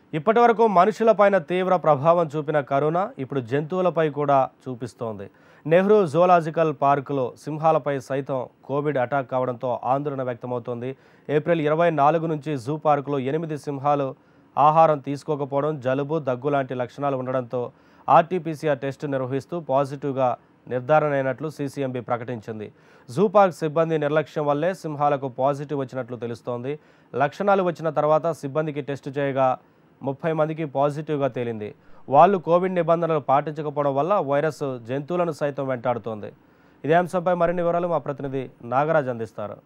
ఇప్పటివరకు మనుషులపైన తీవ్ర ప్రభావం చూపిన కరోనా ఇప్పుడు జంతువులపై కూడా చూపిస్తోంది నెహ్రూ జూలాజికల్ పార్కులో సింహాలపై సైతం కోవిడ్ అటాక్ కావడంతో ఆందోళన వ్యక్తమవుతోంది ఏప్రిల్ ఇరవై నాలుగు నుంచి జూ పార్కులో ఎనిమిది సింహాలు ఆహారం తీసుకోకపోవడం జలుబు దగ్గు లాంటి లక్షణాలు ఉండడంతో ఆర్టీపీసీఆర్ టెస్ట్ నిర్వహిస్తూ పాజిటివ్గా నిర్ధారణ అయినట్లు సీసీఎంబీ ప్రకటించింది జూ పార్క్ సిబ్బంది నిర్లక్ష్యం వల్లే సింహాలకు పాజిటివ్ వచ్చినట్లు తెలుస్తోంది లక్షణాలు వచ్చిన తర్వాత సిబ్బందికి టెస్ట్ చేయగా ముప్పై మందికి పాజిటివ్గా తేలింది వాళ్ళు కోవిడ్ నిబంధనలు పాటించకపోవడం వల్ల వైరస్ జంతువులను సైతం వెంటాడుతోంది ఇదే అంశంపై మరిన్ని వివరాలు మా ప్రతినిధి నాగరాజ్ అందిస్తారు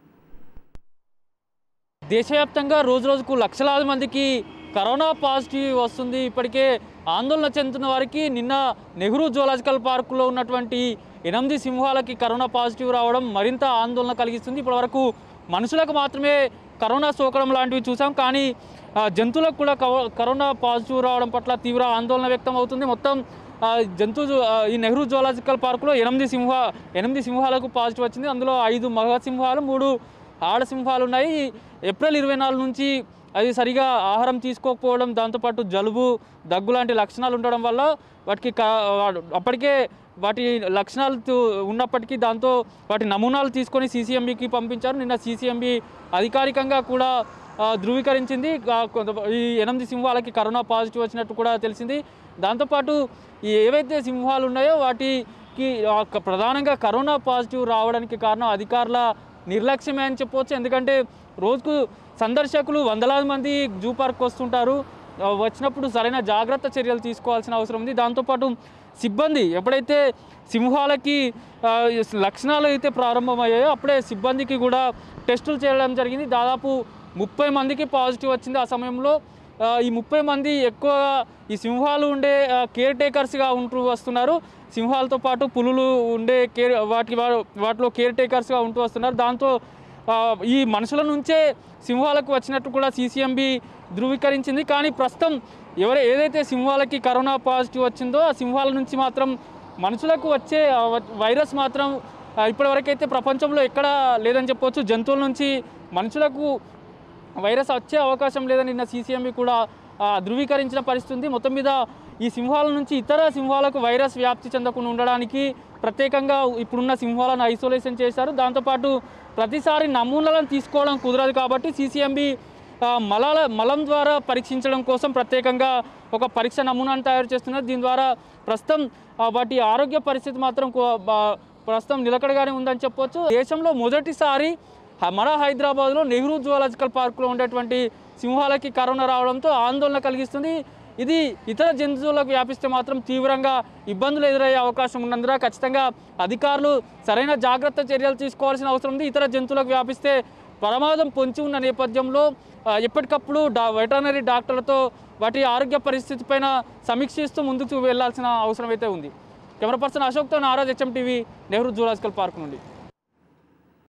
దేశవ్యాప్తంగా రోజు రోజుకు లక్షలాది మందికి కరోనా పాజిటివ్ వస్తుంది ఇప్పటికే ఆందోళన చెందుతున్న వారికి నిన్న నెహ్రూ జూలాజికల్ పార్కులో ఉన్నటువంటి ఎనిమిది సింహాలకి కరోనా పాజిటివ్ రావడం మరింత ఆందోళన కలిగిస్తుంది ఇప్పటివరకు మనుషులకు మాత్రమే కరోనా సోకడం లాంటివి చూసాం కానీ ఆ, జంతువులకు కూడా కవ- కరోనా పాజిటివ్ రావడం పట్ల తీవ్ర ఆందోళన వ్యక్తం అవుతుంది మొత్తం ఆ, జంతు జూ- ఆ, ఈ నెహ్రూ జూలాజికల్ పార్కులో ఎనిమిది సింహ ఎనిమిది సింహాలకు పాజిటివ్ వచ్చింది అందులో ఐదు మగ సింహాలు మూడు ఆడ సింహాలు ఉన్నాయి ఏప్రిల్ ఇరవై నాలుగు నుంచి అది సరిగా ఆహారం తీసుకోకపోవడం దాంతోపాటు జలుబు దగ్గు లాంటి లక్షణాలు ఉండడం వల్ల వాటికి కా- వా- అప్పటికే వాటి లక్షణాలు తు- ఉన్నప్పటికీ దాంతో వాటి నమూనాలు తీసుకొని సీసీఎంబీకి పంపించారు నిన్న సీసీఎంబీ అధికారికంగా కూడా ఆ, ధృవీకరించింది ఆ, కొంత ఈ ఎనిమిది సింహాలకి కరోనా పాజిటివ్ వచ్చినట్టు కూడా తెలిసింది దాంతోపాటు ఈ ఏవైతే సింహాలు ఉన్నాయో వాటికి ఆ, క- ప్రధానంగా కరోనా పాజిటివ్ రావడానికి కారణం అధికారుల నిర్లక్ష్యమే అని చెప్పవచ్చు ఎందుకంటే రోజుకు సందర్శకులు వందలాది మంది జూ పార్క్ వస్తుంటారు ఆ, వచ్చినప్పుడు సరైన జాగ్రత్త చర్యలు తీసుకోవాల్సిన అవసరం ఉంది దాంతోపాటు సిబ్బంది ఎప్పుడైతే సింహాలకి ఆ, లక్షణాలు అయితే ప్రారంభమయ్యాయో అప్పుడే సిబ్బందికి కూడా టెస్టులు చేయడం జరిగింది దాదాపు ముప్పై మందికి పాజిటివ్ వచ్చింది ఆ సమయంలో ఆ, ఈ ముప్పై మంది ఎక్కువ ఈ సింహాలు ఉండే ఆ, కేర్ టేకర్స్గా ఉంటూ వస్తున్నారు సింహాలతో పాటు పులులు ఉండే కేర్ వాటి వా- వాటిలో కేర్ టేకర్స్గా ఉంటూ వస్తున్నారు దాంతో ఆ, ఈ మనుషుల నుంచే సింహాలకు వచ్చినట్టు కూడా సీసీఎంబీ ధృవీకరించింది కానీ ప్రస్తుతం ఎవరు ఏదైతే సింహాలకి కరోనా పాజిటివ్ వచ్చిందో ఆ సింహాల నుంచి మాత్రం మనుషులకు వచ్చే ఆ, వ- వైరస్ మాత్రం ఆ, ఇప్పటివరకైతే ప్రపంచంలో ఎక్కడా లేదని చెప్పొచ్చు జంతువుల నుంచి మనుషులకు వైరస్ వచ్చే అవకాశం లేదని నిన్న సీసీఎంబీ కూడా ఆ, ధృవీకరించిన పరిస్థితి ఉంది మొత్తం మీద ఈ సింహాల నుంచి ఇతర సింహాలకు వైరస్ వ్యాప్తి చెందకుండా ఉండడానికి ప్రత్యేకంగా ఇప్పుడున్న సింహాలను ఐసోలేషన్ చేశారు దాంతోపాటు ప్రతిసారి నమూనాలను తీసుకోవడం కుదరదు కాబట్టి సీసీఎంబీ మలాల మలం ద్వారా పరీక్షించడం కోసం ప్రత్యేకంగా ఒక పరీక్ష నమూనాను తయారు చేస్తున్నారు దీని ద్వారా ప్రస్తుతం ఆ, వాటి ఆరోగ్య పరిస్థితి మాత్రం కో- బా- ప్రస్తుతం నిలకడగానే ఉందని చెప్పొచ్చు దేశంలో మొదటిసారి హ- మన హైదరాబాద్లో నెహ్రూ జువాలజికల్ పార్కులో ఉండేటువంటి సింహాలకి కరోనా రావడంతో ఆందోళన కలిగిస్తుంది ఇది ఇతర జంతువులకు వ్యాపిస్తే మాత్రం తీవ్రంగా ఇబ్బందులు ఎదురయ్యే అవకాశం ఉన్నందున ఖచ్చితంగా అధికారులు సరైన జాగ్రత్త చర్యలు తీసుకోవాల్సిన అవసరం ఉంది ఇతర జంతువులకు వ్యాపిస్తే ప్రమాదం పొంచి ఉన్న నేపథ్యంలో ఆ, ఎప్పటికప్పుడు డా వెటర్నరీ డాక్టర్లతో వాటి ఆరోగ్య పరిస్థితి పైన సమీక్షిస్తూ ముందుకు వెళ్లాల్సిన అవసరం అయితే ఉంది కెమెరా పర్సన్ అశోక్తో నారాజ్ HM TV Nehru zoological park నుండి